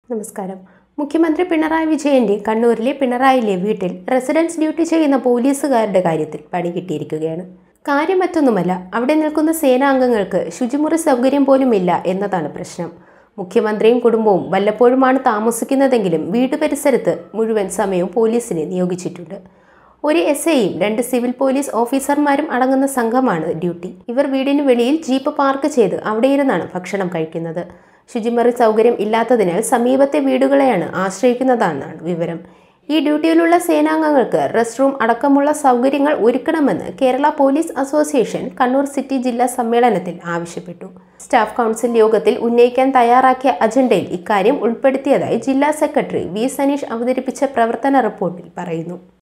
നമസ്കാരം മുഖ്യമന്ത്രി പിണറായി വിജയന്റെ കണ്ണൂരിലെ പിണറായിലെ വീട്ടിൽ റെസിഡൻസ് ഡ്യൂട്ടി ചെയ്യുന്ന പോലീസുകാരുടെ കാര്യത്തിൽ പണി കിട്ടിയിരിക്കുകയാണ് കാര്യം മറ്റൊന്നുമല്ല അവിടെ നിൽക്കുന്ന സേനാംഗങ്ങൾക്ക് ശുചിമുറി സൗകര്യം പോലുമില്ല എന്നതാണ് പ്രശ്നം മുഖ്യമന്ത്രിയും കുടുംബവും വല്ലപ്പോഴുമാണ് താമസിക്കുന്നതെങ്കിലും വീട് പരിസരത്ത് മുഴുവൻ സമയവും പോലീസിനെ നിയോഗിച്ചിട്ടുണ്ട് ഒരു എസ് ഐയും രണ്ട് സിവിൽ പോലീസ് ഓഫീസർമാരും അടങ്ങുന്ന സംഘമാണ് ഡ്യൂട്ടി ഇവർ വീടിന് വെളിയിൽ ജീപ്പ് പാർക്ക് ചെയ്ത് അവിടെയിരുന്നാണ് ഭക്ഷണം കഴിക്കുന്നത് ശുചിമുറി സൗകര്യം ഇല്ലാത്തതിനാൽ സമീപത്തെ വീടുകളെയാണ് ആശ്രയിക്കുന്നതെന്നാണ് വിവരം ഈ ഡ്യൂട്ടിയിലുള്ള സേനാംഗങ്ങൾക്ക് റെസ്റ്റ് റൂം അടക്കമുള്ള സൗകര്യങ്ങൾ ഒരുക്കണമെന്ന് Kerala police association Kannur city ജില്ലാ സമ്മേളനത്തിൽ ആവശ്യപ്പെട്ടു സ്റ്റാഫ് കൗൺസിൽ യോഗത്തിൽ ഉന്നയിക്കാൻ തയ്യാറാക്കിയ അജണ്ടയിൽ ഇക്കാര്യം ഉൾപ്പെടുത്തിയതായി ജില്ലാ സെക്രട്ടറി വി സനീഷ് അവതരിപ്പിച്ച പ്രവർത്തന റിപ്പോർട്ടിൽ പറയുന്നു